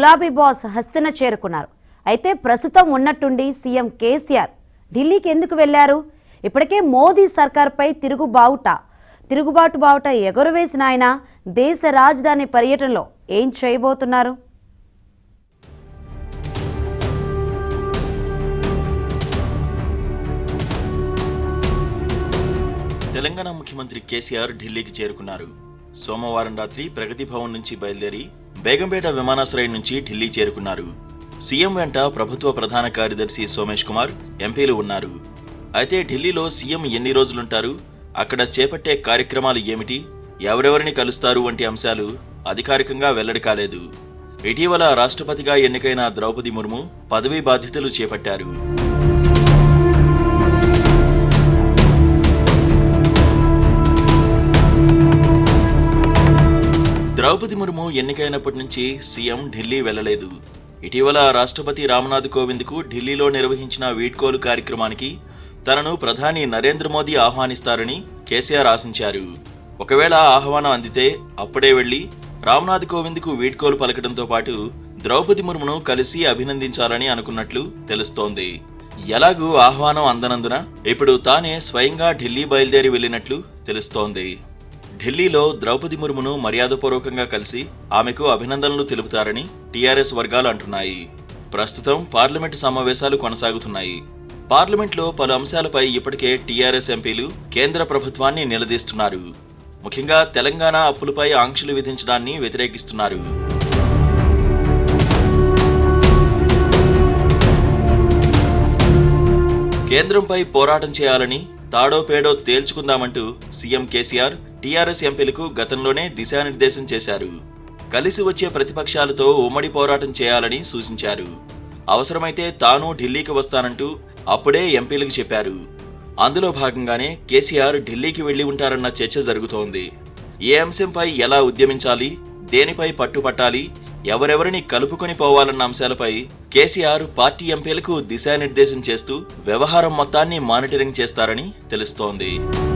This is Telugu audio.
గులాబీ బాస్ హస్తిన చేరుకున్నారు అయితే ప్రస్తుతం ఉన్నట్టుండి సీఎం కేసీఆర్ ఢిల్లీకి ఎందుకు వెళ్లారు ఇప్పటికే మోదీ సర్కార్పై తిరుగుబావుట తిరుగుబాటు బావుట ఎగురవేసిన ఆయన దేశ రాజధాని పర్యటనలో ఏం చేయబోతున్నారు తెలంగాణ ముఖ్యమంత్రి కేసీఆర్ ఢిల్లీకి చేరుకున్నారు సోమవారం రాత్రి ప్రగతి భవన్ నుంచి బయలుదేరి బేగంపేట విమానాశ్రయం నుంచి ఢిల్లీ చేరుకున్నారు సీఎం వెంట ప్రభుత్వ ప్రధాన కార్యదర్శి సోమేష్ కుమార్ ఎంపీలు ఉన్నారు అయితే ఢిల్లీలో సీఎం ఎన్ని రోజులుంటారు అక్కడ చేపట్టే కార్యక్రమాలు ఏమిటి ఎవరెవరిని కలుస్తారు వంటి అంశాలు అధికారికంగా వెల్లడి కాలేదు ఇటీవల రాష్ట్రపతిగా ఎన్నికైన ద్రౌపది ముర్ము పదవీ బాధ్యతలు చేపట్టారు ద్రౌపది ముర్ము ఎన్నికైనప్పటి నుంచి సీఎం ఢిల్లీ వెళ్లలేదు ఇటీవల రాష్ట్రపతి రామ్నాథ్ కోవింద్కు ఢిల్లీలో నిర్వహించిన వీడ్కోలు కార్యక్రమానికి తనను ప్రధాని నరేంద్ర మోదీ ఆహ్వానిస్తారని కేసీఆర్ ఆశించారు ఒకవేళ ఆహ్వానం అందితే అప్పుడే వెళ్లి రామ్నాథ్ కోవింద్కు వీడ్కోలు పలకడంతో పాటు ద్రౌపది ముర్మును కలిసి అభినందించాలని అనుకున్నట్లు తెలుస్తోంది ఎలాగూ ఆహ్వానం అందనందున ఇప్పుడు తానే స్వయంగా ఢిల్లీ బయలుదేరి వెళ్లినట్లు తెలుస్తోంది ఢిల్లీలో ద్రౌపది ముర్మును మర్యాదపూర్వకంగా కలిసి ఆమెకు అభినందనలు తెలుపుతారని టీఆర్ఎస్ వర్గాలు అంటున్నాయి ప్రస్తుతం పార్లమెంటు సమావేశాలు కొనసాగుతున్నాయి పార్లమెంట్లో పలు అంశాలపై ఇప్పటికే టీఆర్ఎస్ ఎంపీలు కేంద్ర ప్రభుత్వాన్ని నిలదీస్తున్నారు ముఖ్యంగా తెలంగాణ అప్పులపై ఆంక్షలు విధించడాన్ని వ్యతిరేకిస్తున్నారు కేంద్రంపై పోరాటం చేయాలని తాడో పేడో తేల్చుకుందామంటూ సీఎం కేసీఆర్ టీఆర్ఎస్ ఎంపీలకు గతంలోనే దిశానిర్దేశం చేశారు కలిసి వచ్చే ప్రతిపక్షాలతో ఉమ్మడి పోరాటం చేయాలని సూచించారు అవసరమైతే తాను ఢిల్లీకి వస్తానంటూ అప్పుడే ఎంపీలకు చెప్పారు అందులో భాగంగానే కేసీఆర్ ఢిల్లీకి వెళ్లి ఉంటారన్న చర్చ జరుగుతోంది ఏ అంశంపై ఎలా ఉద్యమించాలి దేనిపై పట్టుపట్టాలి ఎవరెవరిని కలుపుకొని పోవాలన్న అంశాలపై కేసీఆర్ పార్టీ ఎంపీలకు దిశానిర్దేశం చేస్తూ వ్యవహారం మొత్తాన్ని మానిటరింగ్ చేస్తారని తెలుస్తోంది